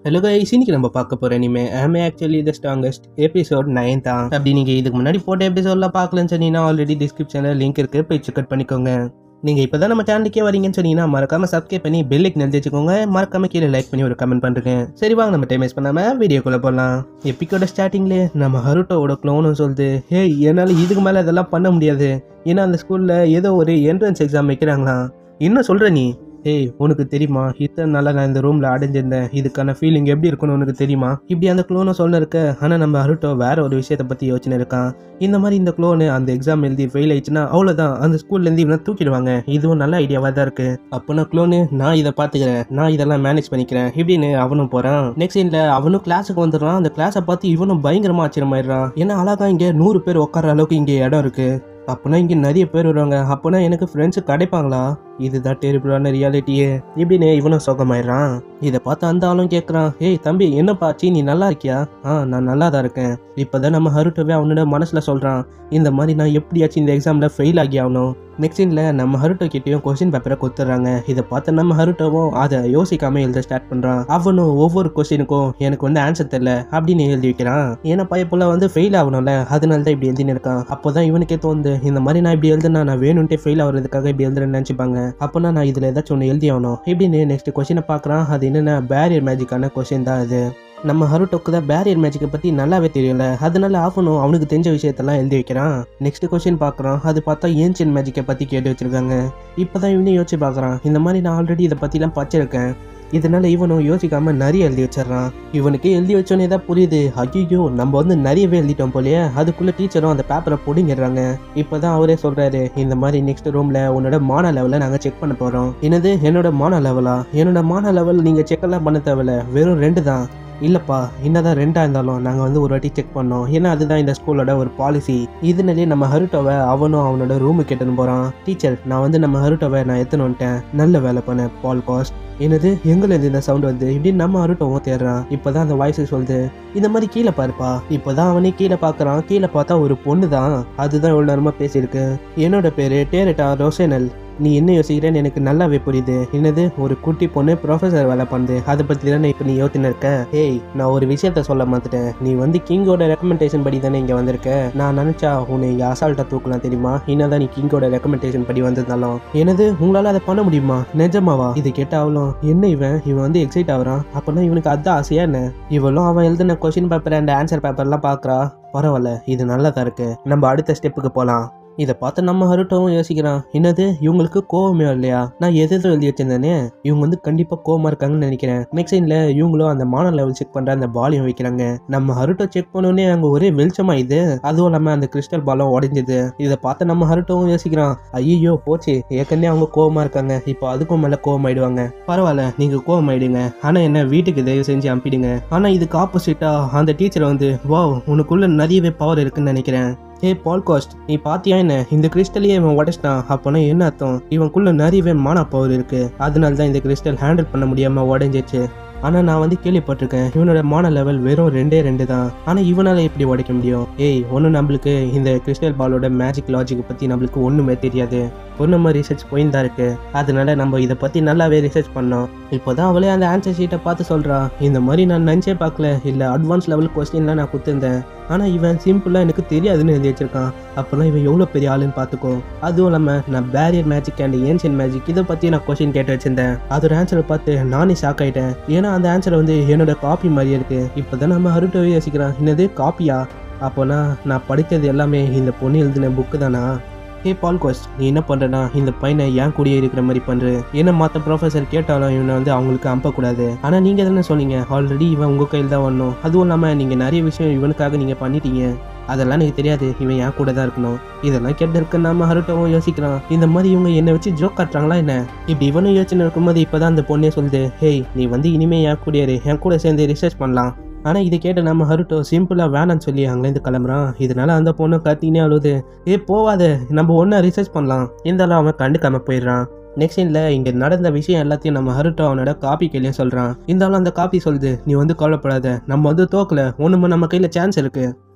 hello guys இன்னைக்கு நம்ம பார்க்க போகிற இனிமே ஆமே actually the strongest episode nine தான் அப்படி நீங்கள் இதுக்கு முன்னாடி போட்ட எபிசோட்லாம் பார்க்கலன்னு சொன்னீங்கன்னா ஆல்ரெடி டிஸ்கிரிப்ஷனில் லிங்க் இருக்குது போய் செக் பண்ணிக்கோங்க நீங்கள் இப்போ தான் நம்ம சேனலுக்கே வரீங்கன்னு சொன்னீங்கன்னா மறக்காம சப்ஸ்கிரைப் பண்ணி பெல்லுக்கு நிறுத்தி வச்சுக்கோங்க மறக்காம கீழே லைக் பண்ணி ஒரு கமெண்ட் பண்ணுறேன் சரி வாங்க நம்ம டைம் வேஸ்ட் பண்ணாமல் வீடியோக்குள்ளே போகலாம் எப்பிக்கோட ஸ்டார்டிங்லேயே நம்ம ஹருட்டோவோட க்ளோனும் சொல்லுது ஹே என்னால் இதுக்கு மேலே இதெல்லாம் பண்ண முடியாது ஏன்னா அந்த ஸ்கூலில் ஏதோ ஒரு என்ட்ரன்ஸ் எக்ஸாம் வைக்கிறாங்களாம் என்ன சொல்கிற நீ ஏய் உனக்கு தெரியுமா இத்தனை நாளாக நான் இந்த ரூமில் அடைஞ்சிருந்தேன் இதுக்கான ஃபீலிங் எப்படி இருக்கும்னு உனக்கு தெரியுமா இப்படி அந்த க்ளோனை சொல்ல இருக்க ஆனால் நம்ம அருட்டோ வேற ஒரு விஷயத்தை பற்றி யோசனை இருக்கான் இந்த மாதிரி இந்த க்ளோனு அந்த எக்ஸாம் எழுதி ஃபெயில் ஆயிடுச்சுன்னா அவ்வளோதான் அந்த ஸ்கூல்லேருந்து இவனை தூக்கிடுவாங்க இதுவும் நல்ல ஐடியாவாக தான் இருக்குது அப்போ நான் க்ளோனு நான் இதை பார்த்துக்கிறேன் நான் இதெல்லாம் மேனேஜ் பண்ணிக்கிறேன் இப்படின்னு அவனும் போகிறான் நெக்ஸ்ட் சீனில் அவனும் கிளாஸுக்கு வந்துடுறான் அந்த கிளாஸை பார்த்து இவனும் பயங்கரமாக ஆச்சரியமாயிடுறான் ஏன்னா அழகா இங்கே நூறு பேர் உட்கார அளவுக்கு இங்கே இடம் இருக்குது அப்போனா இங்கே நிறைய பேர் வருவாங்க அப்போனா எனக்கு ஃப்ரெண்ட்ஸு கிடைப்பாங்களா இதுதான் டெரிபிளான ரியாலிட்டியே இப்படின்னு இவனும் சோகமாயிடுறான் இதை பார்த்து அந்த ஆளும் கேட்குறான் ஏய் தம்பி என்னப்பா சீ நீ நல்லா இருக்கியா ஆ நான் நல்லா தான் இருக்கேன் இப்போதான் நம்ம ஹருட்டோவே அவனோட மனசில் சொல்கிறான் இந்த மாதிரி நான் எப்படியாச்சும் இந்த எக்ஸாமில் ஃபெயில் ஆகி ஆகணும் நெக்ஸ்ட் சீனில் நம்ம ஹருட்டோ கிட்டேயும் கொஸ்டின் பேப்பரை கொடுத்துட்றாங்க இதை பார்த்து நம்ம ஹருட்டோவும் அதை யோசிக்காம எழுத ஸ்டார்ட் பண்ணுறான் அவனும் ஒவ்வொரு கொஸ்டினுக்கும் எனக்கு வந்து ஆன்சர் தெரியல அப்படின்னு எழுதி வைக்கிறான் ஏன்னா பையப்புல வந்து ஃபெயில் ஆகணும்ல அதனால தான் இப்படி எழுதின்னு இருக்கான் அப்போதான் இவனுக்கே தோணுது இந்த மாதிரி நான் இப்படி எழுதுனா நான் வேணும்ட்டே ஃபெயில் ஆகிறதுக்காக இப்படி எழுதுறேன்னு நினச்சிப்பாங்க அப்போனா நான் இதில் ஏதாச்சும் ஒன்று எழுதி ஆகணும் இப்படின்னு நெக்ஸ்ட் கொஸ்டினை பார்க்குறான் அது என்னென்ன பேரியர் மேஜிக்கான கொஸ்டின் தான் அது நம்ம ஹருட்டோக்கு தான் பேரியர் மேஜிக்கை பற்றி நல்லாவே தெரியல அதனால ஆஃபனும் அவனுக்கு தெரிஞ்ச விஷயத்தெல்லாம் எழுதி வைக்கிறான் நெக்ஸ்ட் கொஸ்டின் பார்க்குறான் அது பார்த்தா ஏன்சியன் மேஜிக்கை பற்றி கேட்டு வச்சிருக்காங்க இப்போ தான் இவனையும் யோசிச்சு பார்க்குறான் இந்த மாதிரி நான் ஆல்ரெடி இதை பற்றிலாம் படிச்சிருக்கேன் இதனால இவனும் யோசிக்காம நிறைய எழுதி வச்சிடறான் இவனுக்கு எழுதி வச்சோன்னே தான் புரியுது ஐயோ நம்ம வந்து நிறையவே எழுதிட்டோம் போலயே அதுக்குள்ள டீச்சரும் அந்த பேப்பரை பிடிங்கிடுறாங்க இப்போதான் அவரே சொல்றாரு இந்த மாதிரி நெக்ஸ்ட் ரூம்ல உன்னோட மான லெவலை நாங்க செக் பண்ண போறோம் என்னது என்னோட மான லெவலா என்னோட மான லெவல் நீங்க செக் எல்லாம் பண்ண தேவையில்ல வெறும் ரெண்டு தான் இல்லைப்பா என்னதான் ரெண்டாக இருந்தாலும் நாங்கள் வந்து ஒரு வாட்டி செக் பண்ணோம் ஏன்னா அதுதான் இந்த ஸ்கூலோட ஒரு பாலிசி இதனாலே நம்ம ஹருட்டோவை அவனும் அவனோட ரூமுக்கு எட்டுன்னு போகிறான் டீச்சர் நான் வந்து நம்ம ஹருட்டோவை நான் எத்தனை வந்துட்டேன் நல்ல வேலை பண்ணேன் பால் காஸ்ட் என்னது எங்கேருந்து இந்த சவுண்ட் வந்து இப்படின்னு நம்ம அருட்டவும் தேடுறான் இப்போதான் அந்த வாய்ஸ் சொல்லுது இந்த மாதிரி கீழே பாருப்பா இப்போதான் அவனே கீழே பார்க்கறான் கீழே பார்த்தா ஒரு பொண்ணு தான் அதுதான் இவ்வளோ நேரமாக பேசியிருக்கு என்னோட பேரு டேரட்டா ரோசேனல் நீ என்ன யோசிக்கிறேன்னு எனக்கு நல்லாவே புரியுது என்னது ஒரு குட்டி பொண்ணு ப்ரொஃபஸர் வேலை பண்ணுது அதை பற்றி தானே இப்போ நீ யோசிச்சுன்னு இருக்க ஏய் நான் ஒரு விஷயத்த சொல்ல மாத்துட்டேன் நீ வந்து கிங்கோட ரெக்கமெண்டேஷன் படி தானே இங்கே வந்திருக்க நான் நினச்சா உன்னை இங்கே அசால்ட்டாக தூக்கலாம் தெரியுமா என்னதான் நீ கிங்கோட ரெக்கமெண்டேஷன் படி வந்திருந்தாலும் எனது உங்களால் அதை பண்ண முடியுமா நிஜமாவா இது கேட்டாவலும் என்ன இவன் இவன் வந்து எக்ஸைட் ஆகுறான் அப்போனா இவனுக்கு அதான் ஆசையா என்ன இவளும் அவன் எழுதின கொஸ்டின் பேப்பர் அண்ட் ஆன்சர் பேப்பர்லாம் பார்க்குறா பரவாயில்ல இது நல்லதா இருக்கு நம்ம அடுத்த ஸ்டெப்புக்கு போகலாம் இதை பார்த்து நம்ம ஹருட்டவும் யோசிக்கிறான் என்னது இவங்களுக்கு கோவமே இல்லையா நான் எது எதுவும் எழுதி வச்சிருந்தேனே இவங்க வந்து கண்டிப்பாக கோவமா இருக்காங்கன்னு நினைக்கிறேன் நெக்ஸ்ட் சைன்ல இவங்களும் அந்த மான லெவல் செக் பண்ற அந்த பாலையும் வைக்கிறாங்க நம்ம ஹருட்டோ செக் பண்ணோடனே அங்கே ஒரே வெளிச்சமா இது அதுவும் இல்லாமல் அந்த கிறிஸ்டல் பாலும் உடைஞ்சது இதை பார்த்து நம்ம ஹருட்டவும் யோசிக்கிறான் ஐயோ போச்சு ஏற்கனவே அவங்க கோவமா இருக்காங்க இப்போ அதுக்கும் மேலே கோவம் ஆயிடுவாங்க பரவாயில்ல நீங்க கோவம் ஆயிடுங்க ஆனா என்ன வீட்டுக்கு தயவு செஞ்சு அனுப்பிடுங்க ஆனா இதுக்கு ஆப்போசிட்டா அந்த டீச்சர் வந்து வா உனக்குள்ள நிறையவே பவர் இருக்குன்னு நினைக்கிறேன் ஏ பால் காஸ்ட் நீ பாத்தியா என்ன இந்த கிறிஸ்டலையே இவன் உடச்சிட்டான் அப்போனா என்ன அர்த்தம் இவனுக்குள்ள நிறையவே மான பவர் இருக்கு அதனால தான் இந்த கிறிஸ்டல் ஹேண்டில் பண்ண முடியாம உடஞ்சிச்சு ஆனால் நான் வந்து கேள்விப்பட்டிருக்கேன் இவனோட மான லெவல் வெறும் ரெண்டே ரெண்டு தான் ஆனால் இவனால் எப்படி உடைக்க முடியும் ஏய் ஒன்றும் நம்மளுக்கு இந்த கிறிஸ்டல் பாலோட மேஜிக் லாஜிக் பற்றி நம்மளுக்கு ஒன்றுமே தெரியாது ஒரு நம்ம ரிசர்ச் போயின்னு தான் இருக்கு அதனால நம்ம இதை பற்றி நல்லாவே ரிசர்ச் பண்ணோம் இப்போதான் அவளே அந்த ஆன்சர் ஷீட்டை பார்த்து சொல்கிறா இந்த மாதிரி நான் நினச்சே பார்க்கல இல்லை அட்வான்ஸ் லெவல் கொஸ்டின்லாம் நான் கொடுத்துருந்தேன் ஆனால் இவன் சிம்பிளாக எனக்கு தெரியாதுன்னு எழுதி வச்சிருக்கான் அப்போல்லாம் இவன் எவ்வளோ பெரிய ஆளுன்னு பார்த்துக்கோ அதுவும் இல்லாமல் நான் barrier magic and ancient magic இதை பற்றி நான் கொஸ்டின் கேட்டு வச்சிருந்தேன் அதோட ஆன்சரை பார்த்து நானே ஷாக் ஆயிட்டேன் ஏன்னா அந்த ஆன்சர் வந்து என்னோட காப்பி மாதிரி இருக்கு இப்போ தான் நம்ம அருட்டவே யோசிக்கிறான் என்னது காப்பியா அப்போனா நான் படித்தது எல்லாமே இந்த பொண்ணு எழுதின புக்கு தானா ஹே பால் கோஸ்ட் நீ என்ன பண்ணுறனா இந்த பையனை ஏன் கூடயே இருக்கிற மாதிரி பண்ணுற ஏன்னா மற்ற ப்ரொஃபஸர் கேட்டாலும் இவனை வந்து அவங்களுக்கு அனுப்பக்கூடாது ஆனால் நீங்கள் தானே சொன்னீங்க ஆல்ரெடி இவன் உங்கள் கையில் தான் வரணும் அதுவும் இல்லாமல் நீங்கள் நிறைய விஷயம் இவனுக்காக நீங்கள் பண்ணிட்டீங்க அதெல்லாம் எனக்கு தெரியாது இவன் என் கூட தான் இருக்கணும் இதெல்லாம் கேட்டு இருக்க நாம ஹருட்டவும் யோசிக்கிறான் இந்த மாதிரி இவங்க என்னை வச்சு ஜோக் காட்டுறாங்களா என்ன இப்படி இவனும் யோசனை இருக்கும்போது இப்போதான் அந்த பொண்ணே சொல்லுது ஹேய் நீ வந்து இனிமே என் கூட இரு என் கூட சேர்ந்து ரிசர்ச் பண்ணலாம் ஆனால் இதை கேட்ட நம்ம ஹருட்டோ சிம்பிளாக வேணான்னு சொல்லி அங்கேருந்து கிளம்புறான் இதனால அந்த பொண்ணு கத்தினே அழுது ஏ போவாத நம்ம ஒன்றா ரிசர்ச் பண்ணலாம் இருந்தாலும் அவன் கண்டுக்காம போயிடுறான் நெக்ஸ்ட் சீனில் இங்கே நடந்த விஷயம் எல்லாத்தையும் நம்ம ஹருட்டோ அவனோட காப்பி கையிலையும் சொல்கிறான் இருந்தாலும் அந்த காப்பி சொல்லுது நீ வந்து கவலைப்படாத நம்ம வந்து தோக்கல ஒன்றுமே நம்ம கையில் சான்ஸ் இருக்கு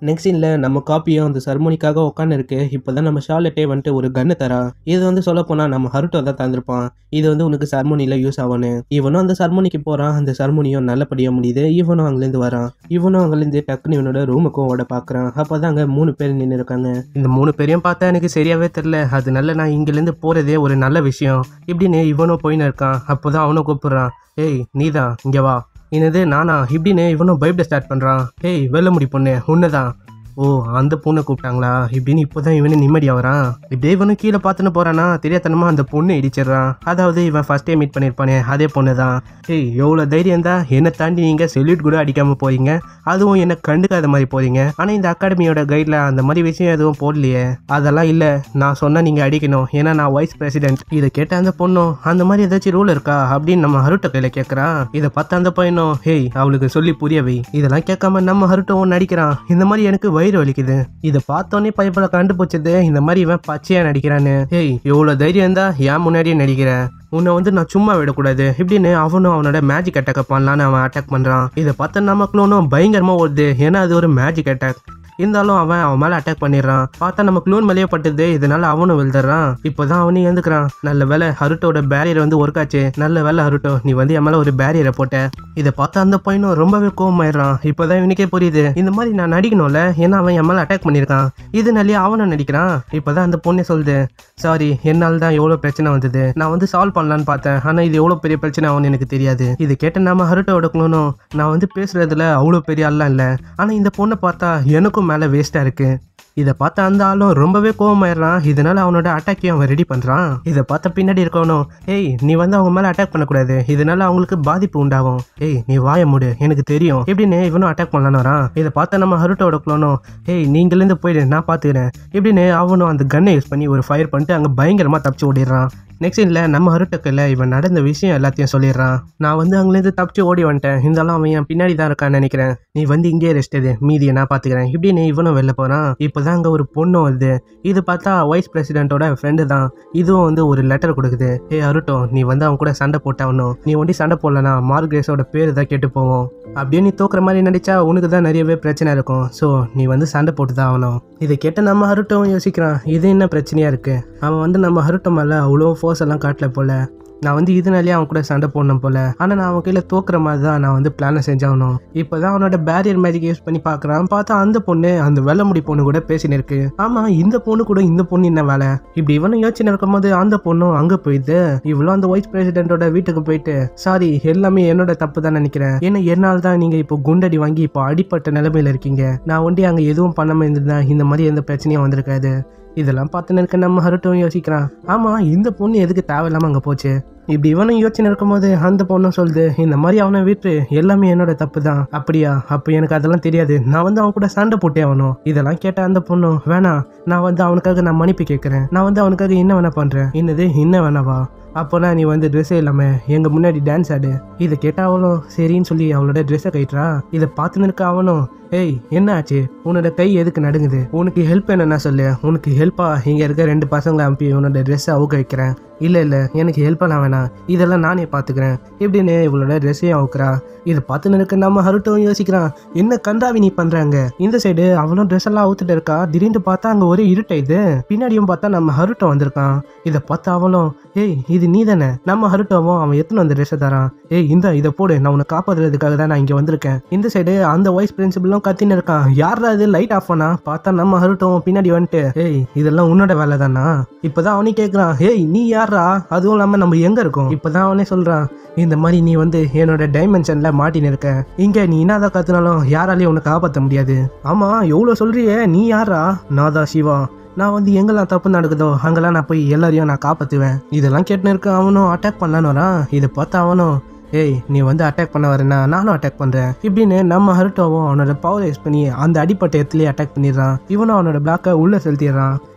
நெக்ஸ்ட் சீன்ல நம்ம காப்பியும் அந்த சர்மோனிக்காக உட்காந்து இருக்கு இப்போதான் நம்ம ஷார்லெட்டே வந்துட்டு ஒரு கன்னு தரா இது வந்து சொல்ல போனா நம்ம ஹருட்டோ தான் தந்திருப்பான் இது வந்து உனக்கு சர்மோனில யூஸ் ஆகணும் இவனும் அந்த சர்மோனிக்கு போறான் அந்த சர்மோனியும் நல்லபடியா முடியுது இவனும் அங்கிருந்து வரான் இவனும் அங்கிருந்து டக்குன்னு இவனோட ரூமுக்கும் ஓட பாக்குறான் அப்பதான் அங்க மூணு பேர் நின்று இருக்காங்க இந்த மூணு பேரையும் பார்த்தா எனக்கு சரியாவே தெரியல அதனால நான் இங்கிருந்து போறதே ஒரு நல்ல விஷயம் இப்படின்னு இவனும் போயின்னு இருக்கான் அப்போதான் அவனும் கூப்பிடுறான் ஏய் நீதான் இங்க வா என்னது நானா இப்படின்னு இவனும் பயப்பட ஸ்டார்ட் பண்ணுறான் ஏய் வெள்ள முடி பொண்ணு உன்னதான் ஓ அந்த பொண்ணை கூப்பிட்டாங்களா இப்படின்னு இப்போதான் இவனு நிம்மதியாக வரான் இப்படியே இவனும் கீழே பார்த்துன்னு போறானா தெரியாதனமா அந்த பொண்ணு இடிச்சிடுறான் அதாவது இவன் ஃபர்ஸ்ட் டைம் மீட் பண்ணியிருப்பானே அதே பொண்ணு தான் ஏய் எவ்வளோ தைரியம் தான் என்னை தாண்டி நீங்கள் செல்யூட் கூட அடிக்காமல் போறீங்க அதுவும் என்னை கண்டுக்காத மாதிரி போறீங்க ஆனால் இந்த அகாடமியோட கைடில் அந்த மாதிரி விஷயம் எதுவும் போடலையே அதெல்லாம் இல்லை நான் சொன்னால் நீங்கள் அடிக்கணும் ஏன்னா நான் வைஸ் பிரசிடென்ட் இதை கேட்ட அந்த பொண்ணும் அந்த மாதிரி ஏதாச்சும் ரூல் இருக்கா அப்படின்னு நம்ம ஹருட்ட கையில் கேட்குறான் இதை பார்த்து அந்த பையனும் ஹேய் அவளுக்கு சொல்லி புரியவை இதெல்லாம் கேட்காம நம்ம ஹருட்டோ நடிக்கிறான் இந்த மாதிரி எனக்கு வயிறு வலிக்குது இதை பார்த்தோன்னே பைப்பில் கண்டுபிடிச்சது இந்த மாதிரி இவன் பச்சையா நடிக்கிறான்னு ஏய் எவ்வளோ தைரியம் இருந்தா ஏன் முன்னாடியே நடிக்கிற உன்னை வந்து நான் சும்மா விடக்கூடாது இப்படின்னு அவனும் அவனோட மேஜிக் அட்டாக் பண்ணலான்னு அவன் அட்டாக் பண்ணுறான் இதை பார்த்த நமக்குள்ள பயங்கரமாக ஓடுது ஏன்னா அது ஒரு மேஜிக் அட்டாக் இருந்தாலும் அவன் அவன் மேலே அட்டாக் பண்ணிடுறான் பார்த்தா நம்ம க்ளூன் மேலேயே பட்டுது இதனால அவனும் விழுதுறான் இப்போதான் அவனும் எழுந்துக்கிறான் நல்ல வேலை ஹருட்டோட பேரியர் வந்து ஒர்க் ஆச்சு நல்ல வேலை ஹருட்டோ நீ வந்து என் மேலே ஒரு பேரியரை போட்ட இதை பார்த்து அந்த பையனும் ரொம்பவே கோவமாயிடுறான் இப்போதான் இவனுக்கே புரியுது இந்த மாதிரி நான் நடிக்கணும்ல ஏன்னா அவன் என் மேலே அட்டாக் பண்ணியிருக்கான் இதனாலேயே அவனும் நடிக்கிறான் இப்போதான் அந்த பொண்ணே சொல்லுது சாரி என்னால் தான் எவ்வளோ பிரச்சனை வந்தது நான் வந்து சால்வ் பண்ணலான்னு பார்த்தேன் ஆனால் இது எவ்வளோ பெரிய பிரச்சனை ஆகும்னு எனக்கு தெரியாது இது கேட்ட நாம ஹருட்டோட க்ளூனும் நான் வந்து பேசுறதுல அவ்வளோ பெரிய ஆள்லாம் இல்லை ஆனால் இந்த பொண்ணை பார்த்தா எனக்கும் மேலே வேஸ்ட்டாக இருக்கு இதை பார்த்த அந்த ஆளும் ரொம்பவே கோவமாயிடுறான் இதனால அவனோட அட்டாக்கையும் அவன் ரெடி பண்ணுறான் இதை பார்த்த பின்னாடி இருக்கவனும் ஏய் நீ வந்து அவங்க மேலே அட்டாக் பண்ணக்கூடாது இதனால அவங்களுக்கு பாதிப்பு உண்டாகும் ஏய் நீ வாய மூடு எனக்கு தெரியும் இப்படின்னு இவனும் அட்டாக் பண்ணலான்னு வரான் இதை பார்த்த நம்ம ஹருட்டோட க்ளோனும் ஏய் நீங்கலேருந்து போயிடு நான் பார்த்துக்கிறேன் இப்படின்னு அவனும் அந்த கன்னை யூஸ் பண்ணி ஒரு ஃபயர் பண்ணிட்டு அங்கே பயங்கரமாக தப்பிச்சு ஓடிடுறான் நெக்ஸ்ட் சீனில் நம்ம ஹருட்டக்கில் இவன் நடந்த விஷயம் எல்லாத்தையும் சொல்லிடுறான் நான் வந்து அங்கேருந்து தப்பிச்சு ஓடி வந்துட்டேன் இருந்தாலும் அவன் என் பின்னாடி தான் இருக்கான்னு நினைக்கிறேன் நீ வந்து இங்கேயே ரெஸ்ட் எது மீதியை நான் பார்த்துக்கிறேன் இப்படின்னு இவனும் வெளில போகிறான் இப்போ தான் அங்கே ஒரு பொண்ணு வருது இது பார்த்தா வைஸ் பிரசிடென்ட்டோட ஃப்ரெண்டு தான் இதுவும் வந்து ஒரு லெட்டர் கொடுக்குது ஏ அருட்டோ நீ வந்து அவன் கூட சண்டை போட்டாகணும் நீ ஒண்டி சண்டை போடலனா மார்க்ரேஸோட பேர் தான் கேட்டு போவோம் அப்படியே நீ தோக்குற மாதிரி நடிச்சா உனக்கு தான் நிறையவே பிரச்சனை இருக்கும் ஸோ நீ வந்து சண்டை போட்டு தான் ஆகணும் இதை கேட்ட நம்ம ஹருட்டோவும் யோசிக்கிறான் இது என்ன பிரச்சனையா இருக்கு அவன் வந்து நம்ம ஹருட்டோ மேலே அவ்வளோ ஃபோர்ஸ் எல்லாம் காட்டல போல நான் வந்து இதனாலேயே அவன் கூட சண்டை போடணும் போல ஆனால் நான் அவன் கையில் தோக்குற மாதிரி தான் நான் வந்து பிளானை செஞ்சாகணும் இப்போ தான் அவனோட பேரியர் மேஜிக் யூஸ் பண்ணி பார்க்குறான் பார்த்தா அந்த பொண்ணு அந்த வெள்ளை முடி பொண்ணு கூட பேசின்னு இருக்கு ஆமாம் இந்த பொண்ணு கூட இந்த பொண்ணு என்ன வேலை இப்படி இவனும் யோசனை இருக்கும்போது அந்த பொண்ணும் அங்கே போயிடுது இவ்வளோ அந்த வைஸ் பிரசிடென்ட்டோட வீட்டுக்கு போயிட்டு சாரி எல்லாமே என்னோட தப்பு தான் நினைக்கிறேன் ஏன்னா என்னால் தான் நீங்கள் இப்போ குண்டடி வாங்கி இப்போ அடிப்பட்ட நிலைமையில இருக்கீங்க நான் ஒண்டி அங்கே எதுவும் பண்ணாமல் இருந்திருந்தா இந்த மாதிரி எந்த பிரச்சனையும் வந்திருக்காது இதெல்லாம் பார்த்துன்னு இருக்க நம்ம ஹருட்டும் யோசிக்கிறான் ஆமாம் இந்த பொண்ணு எதுக்கு தேவையில்லாமல் அங்கே போச்சு இப்படி இவனும் யோசனை இருக்கும்போது அந்த பொண்ணும் சொல்லுது இந்த மாதிரி அவனை விட்டு எல்லாமே என்னோட தப்பு தான் அப்படியா அப்போ எனக்கு அதெல்லாம் தெரியாது நான் வந்து அவன் கூட சண்டை போட்டே ஆகணும் இதெல்லாம் கேட்ட அந்த பொண்ணும் வேணாம் நான் வந்து அவனுக்காக நான் மன்னிப்பு கேட்குறேன் நான் வந்து அவனுக்காக என்ன வேணா பண்ணுறேன் என்னது என்ன வேணாவா அப்போனா நீ வந்து ட்ரெஸ்ஸே இல்லாமல் எங்கள் முன்னாடி டான்ஸ் ஆடு இதை கேட்டால் அவளும் சரின்னு சொல்லி அவளோட ட்ரெஸ்ஸை கட்டுறா இதை பார்த்துன்னு இருக்க அவனும் ஏய் என்ன ஆச்சு உன்னோட கை எதுக்கு நடுங்குது உனக்கு ஹெல்ப் என்னன்னா சொல்லு உனக்கு ஹெல்ப்பா இங்கே இருக்க ரெண்டு பசங்களை அனுப்பி உன்னோட ட்ரெஸ்ஸை அவுக்க வைக்கிறேன் இல்லை இல்லை எனக்கு ஹெல்ப்பெல்லாம் வேணாம் இதெல்லாம் நானே பார்த்துக்கிறேன் இப்படின்னு இவளோட ட்ரெஸ்ஸையும் அவுக்குறா இதை பார்த்துன்னு இருக்க நம்ம ஹருட்டும் யோசிக்கிறான் என்ன கண்டாவி நீ பண்ணுறாங்க இந்த சைடு அவளும் ட்ரெஸ் எல்லாம் அவுத்துட்டு இருக்கா திடீர்னு பார்த்தா அங்கே ஒரே இருட்டாயுது பின்னாடியும் பார்த்தா நம்ம ஹருட்டம் வந்திருக்கான் இதை பார்த்து அவளும் ஏய் இது நீ தானே நம்ம ஹருட்டோவும் அவன் எத்தனை அந்த ட்ரெஸ்ஸை தரான் ஏய் இந்த இதை போடு நான் உன்னை காப்பாத்துறதுக்காக தான் நான் இங்கே வந்திருக்கேன் இந்த சைடு அந்த வைஸ் பிரின்சிபலும் கத்தின்னு இருக்கான் யாரா இது லைட் ஆஃப் பண்ணா பார்த்தா நம்ம ஹருட்டோவும் பின்னாடி வந்துட்டு ஏய் இதெல்லாம் உன்னோட வேலை தானா இப்போதான் அவனே கேட்குறான் ஏய் நீ யாரா அதுவும் இல்லாமல் நம்ம எங்கே இருக்கோம் இப்போதான் அவனே சொல்கிறான் இந்த மாதிரி நீ வந்து என்னோட டைமென்ஷனில் மாட்டின்னு இருக்க இங்கே நீ என்னதான் கத்துனாலும் யாராலையும் உன்னை காப்பாற்ற முடியாது ஆமாம் எவ்வளோ சொல்றியே நீ யாரா நான் தான் சிவா நான் வந்து எங்கெல்லாம் தப்பு நடக்குதோ அங்கெல்லாம் நான் போய் எல்லாரையும் நான் காப்பாற்றுவேன் இதெல்லாம் கேட்டுன்னு இருக்க அவனும் அட்டாக் பண்ணலான்னு வரான் இதை பார்த்து அவனும் ஏய் நீ வந்து அட்டாக் பண்ண வரேன்னா நானும் அட்டாக் பண்ணுறேன் இப்படின்னு நம்ம ஹருட்டோவும் அவனோட பவர் யூஸ் பண்ணி அந்த அடிப்பட்ட இடத்துலயே அட்டாக் பண்ணிடுறான் இவனும் அவனோட பிளாக்கை உள்ளே செலுத்திடுறான்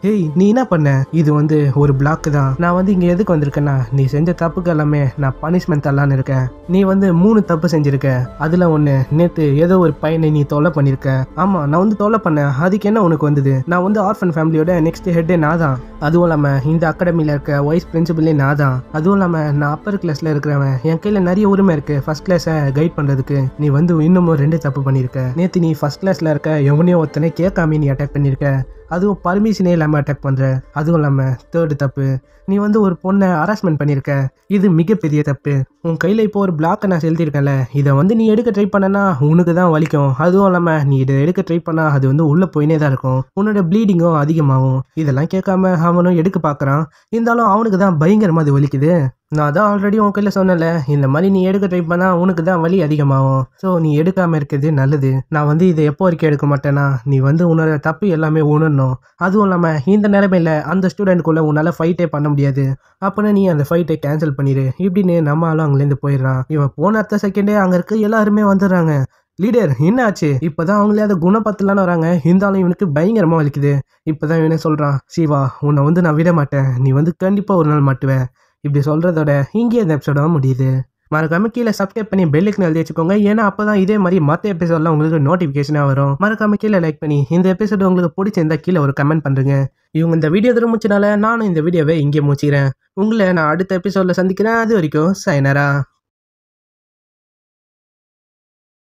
ஏய் நீ என்ன பண்ண இது வந்து ஒரு பிளாக் தான் நான் வந்து இங்க எதுக்கு வந்திருக்கேன்னா நீ செஞ்ச தப்புக்கு எல்லாமே நான் பனிஷ்மெண்ட் தரலான்னு இருக்கேன் நீ வந்து மூணு தப்பு செஞ்சிருக்க அதுல ஒண்ணு நேத்து ஏதோ ஒரு பையனை நீ தொலை பண்ணிருக்க ஆமா நான் வந்து தொலை பண்ணேன் அதுக்கு என்ன உனக்கு வந்தது நான் வந்து ஆர்ஃபன் ஃபேமிலியோட நெக்ஸ்ட் ஹெட்டே நான் தான் அதுவும் இல்லாம இந்த அகாடமில இருக்க வைஸ் பிரின்சிபலே நான் தான் அதுவும் இல்லாம நான் அப்பர் கிளாஸ்ல இருக்கிறவன் என் கையில நிறைய உரிமை இருக்கு ஃபர்ஸ்ட் கிளாஸை கைட் பண்றதுக்கு நீ வந்து இன்னமும் ரெண்டு தப்பு பண்ணிருக்க நேத்து நீ ஃபர்ஸ்ட் கிளாஸ்ல இருக்க எவனையோ ஒருத்தனை கேட்காம நீ அட்டாக் பண்ணிருக்க அதுவும் பர்மிஷனே இல்லாமல் அட்டாக் பண்ணுற அதுவும் இல்லாமல் தேர்டு தப்பு நீ வந்து ஒரு பொண்ணை ஹராஸ்மெண்ட் பண்ணியிருக்க இது மிகப்பெரிய தப்பு உன் கையில் இப்போ ஒரு பிளாக்கை நான் செலுத்தியிருக்கேன்ல இதை வந்து நீ எடுக்க ட்ரை பண்ணனா உனக்கு தான் வலிக்கும் அதுவும் இல்லாமல் நீ இதை எடுக்க ட்ரை பண்ணா அது வந்து உள்ளே போயினே தான் இருக்கும் உன்னோட ப்ளீடிங்கும் அதிகமாகும் இதெல்லாம் கேட்காம அவனும் எடுக்க பார்க்குறான் இருந்தாலும் அவனுக்கு தான் பயங்கரமாக அது வலிக்குது நான் தான் ஆல்ரெடி உன் கையில் சொன்னல இந்த மாதிரி நீ எடுக்க ட்ரை பண்ணா உனக்கு தான் வலி அதிகமாகும் ஸோ நீ எடுக்காமல் இருக்கிறது நல்லது நான் வந்து இதை எப்போ வரைக்கும் எடுக்க மாட்டேன்னா நீ வந்து உன்னோட தப்பு எல்லாமே உணரணும் அதுவும் இல்லாமல் இந்த நிலைமையில் அந்த ஸ்டூடெண்ட்குள்ளே உன்னால் ஃபைட்டே பண்ண முடியாது அப்போனா நீ அந்த ஃபைட்டை கேன்சல் பண்ணிடு இப்படின்னு நம்ம ஆளும் அங்கேருந்து போயிடுறான் இவன் போன அடுத்த செகண்டே அங்கே இருக்க எல்லாருமே வந்துடுறாங்க லீடர் என்ன ஆச்சு இப்போதான் அவங்களே அதை குணப்படுத்தலான்னு வராங்க இருந்தாலும் இவனுக்கு பயங்கரமாக வலிக்குது இப்போதான் இவனே சொல்கிறான் சிவா உன்னை வந்து நான் விட மாட்டேன் நீ வந்து கண்டிப்பாக ஒரு நாள் மாட்டுவேன் இப்படி சொல்கிறதோட இங்கேயே இந்த எபிசோட முடியுது மறக்காம கீழே சப்ஸ்கிரைப் பண்ணி பெல்லுக்கு எழுதி வச்சுக்கோங்க ஏன்னா அப்போ தான் இதே மாதிரி மற்ற எபிசோட்லாம் உங்களுக்கு நோட்டிஃபிகேஷனாக வரும் மறக்காம கீழே லைக் பண்ணி இந்த எபிசோடு உங்களுக்கு பிடிச்சிருந்தா கீழே ஒரு கமெண்ட் பண்ணுறேங்க இவங்க இந்த வீடியோ தர முடிச்சனால நானும் இந்த வீடியோவை இங்கே முடிச்சுக்கிறேன் உங்களை நான் அடுத்த எபிசோடில் சந்திக்கிறேன் அது வரைக்கும் சைனரா